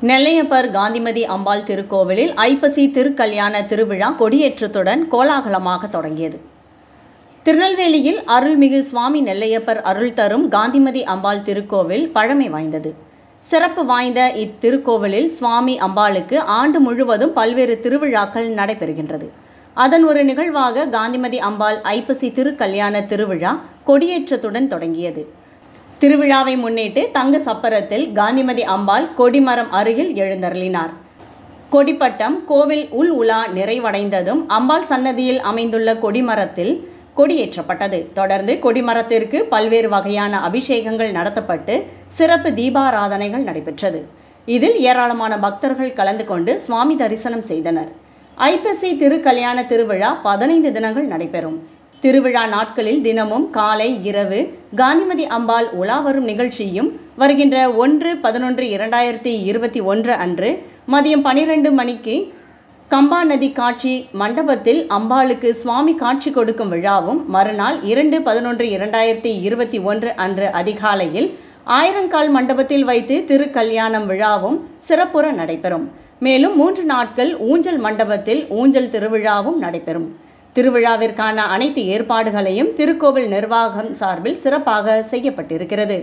நெல்லையப்பர் காந்திமதி அம்பாள் திருக்கோவிலில் ஐப்பசி திருக்கல்யாண திருவிழா கொடியேற்றத்துடன் கோலாகலமாக தொடங்கியது திருநெல்வேலியில் அருள்மிகு சுவாமி நெல்லையப்பர் அருள் தரும் காந்திமதி அம்பாள் திருக்கோவில் பழமை வாய்ந்தது சிறப்பு வாய்ந்த இத்திருக்கோவிலில் சுவாமி அம்பாளுக்கு ஆண்டு முழுவதும் பல்வேறு திருவிழாக்கள் நடைபெறுகின்றது அதன் ஒரு நிகழ்வாக காந்திமதி அம்பாள் ஐப்பசி திருக்கல்யாண திருவிழா கொடியேற்றத்துடன் தொடங்கியது திருவிழாவை முன்னிட்டு தங்க சப்பரத்தில் காந்திமதி அம்பாள் கொடிமரம் அருகில் எழுந்தருளினார் கொடிப்பட்டம் கோவில் உள் உலா நிறைவடைந்ததும் அம்பாள் சன்னதியில் அமைந்துள்ள கொடிமரத்தில் கொடியேற்றப்பட்டது தொடர்ந்து கொடிமரத்திற்கு பல்வேறு வகையான அபிஷேகங்கள் நடத்தப்பட்டு சிறப்பு தீபாராதனைகள் நடைபெற்றது இதில் ஏராளமான பக்தர்கள் கலந்து கொண்டு சுவாமி தரிசனம் செய்தனர் ஐப்பசி திருக்கல்யாண திருவிழா பதினைந்து தினங்கள் நடைபெறும் திருவிழா நாட்களில் தினமும் காலை இரவு காந்திமதி அம்பாள் உலா வரும் நிகழ்ச்சியும் வருகின்ற ஒன்று பதினொன்று இரண்டாயிரத்தி இருபத்தி ஒன்று அன்று மதியம் பனிரெண்டு மணிக்கு கம்பா நதி காட்சி மண்டபத்தில் அம்பாளுக்கு சுவாமி காட்சி கொடுக்கும் விழாவும் மறுநாள் இரண்டு பதினொன்று இரண்டாயிரத்தி இருபத்தி ஒன்று அன்று அதிகாலையில் ஆயிரங்கால் மண்டபத்தில் வைத்து திருக்கல்யாணம் விழாவும் சிறப்புற நடைபெறும் மேலும் மூன்று நாட்கள் ஊஞ்சல் மண்டபத்தில் ஊஞ்சல் திருவிழாவும் நடைபெறும் திருவிழாவிற்கான அனைத்து ஏற்பாடுகளையும் திருக்கோவில் நிர்வாகம் சார்பில் சிறப்பாக செய்யப்பட்டிருக்கிறது